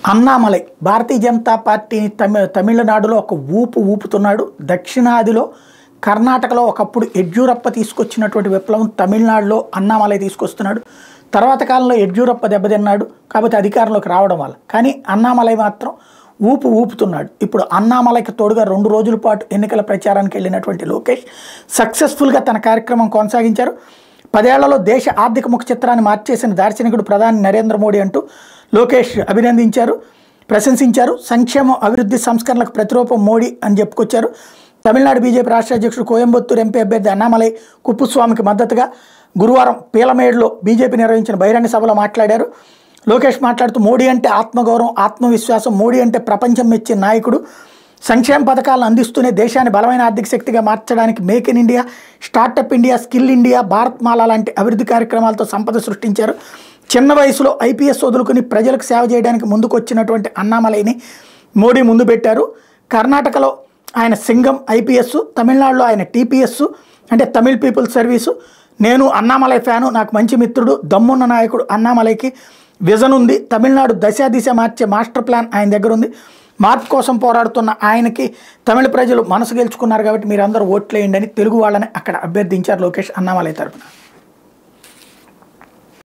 అన్నామలై భారతీయ జనతా పార్టీని తమి తమిళనాడులో ఒక ఊపు ఊపుతున్నాడు దక్షిణాదిలో కర్ణాటకలో ఒకప్పుడు యడ్యూరప్ప తీసుకొచ్చినటువంటి విప్లవం తమిళనాడులో అన్నామలై తీసుకొస్తున్నాడు తర్వాత కాలంలో యడ్యూరప్ప దెబ్బతిన్నాడు కాబట్టి అధికారంలోకి రావడం వల్ల కానీ అన్నామలై మాత్రం ఊపు ఊపుతున్నాడు ఇప్పుడు అన్నామలైకి తోడుగా రెండు రోజుల పాటు ఎన్నికల ప్రచారానికి వెళ్ళినటువంటి లోకేష్ సక్సెస్ఫుల్గా తన కార్యక్రమం కొనసాగించారు పదేళ్లలో దేశ ఆర్థిక ముఖ చిత్రాన్ని మార్చేసిన దార్శనికుడు ప్రధాని నరేంద్ర మోడీ అంటూ లోకేష్ అభినందించారు ప్రశంసించారు సంక్షేమం అభివృద్ధి సంస్కరణలకు ప్రతిరూపం మోడీ అని చెప్పుకొచ్చారు తమిళనాడు బీజేపీ రాష్ట్ర అధ్యక్షుడు కోయంబత్తూరు ఎంపీ అభ్యర్థి అన్నామలై కుప్పుస్వామికి మద్దతుగా గురువారం పీలమేడులో బీజేపీ నిర్వహించిన బహిరంగ సభలో మాట్లాడారు లోకేష్ మాట్లాడుతూ మోడీ అంటే ఆత్మగౌరవం ఆత్మవిశ్వాసం మోడీ అంటే ప్రపంచం మెచ్చిన నాయకుడు సంక్షేమ పథకాలను అందిస్తూనే దేశాన్ని బలమైన ఆర్థిక శక్తిగా మార్చడానికి make in India startup India skill India Bharat Mala లాంటి అభివృద్ధి కార్యక్రమాలతో సంపద సృష్టించారు చిన్న వయసులో ఐపీఎస్ వదులుకుని ప్రజలకు సేవ చేయడానికి ముందుకు వచ్చినటువంటి అన్నామలైని మోడీ ముందు పెట్టారు కర్ణాటకలో ఆయన సింగం ఐపీఎస్ తమిళనాడులో ఆయన టీపీఎస్ అంటే తమిళ్ పీపుల్ సర్వీసు నేను అన్నామలై ఫ్యాను నాకు మంచి మిత్రుడు దమ్మున్న నాయకుడు అన్నామలైకి విజన్ ఉంది తమిళనాడు దశ దిశ మార్చే మాస్టర్ ప్లాన్ ఆయన దగ్గర ఉంది మార్పు కోసం పోరాడుతున్న ఆయనకి తమిళ ప్రజలు మనసు గెలుచుకున్నారు కాబట్టి మీరందరూ ఓట్లేయండి అని తెలుగు వాళ్ళని అక్కడ అభ్యర్థించారు లోకేష్ అన్నామలై తరపున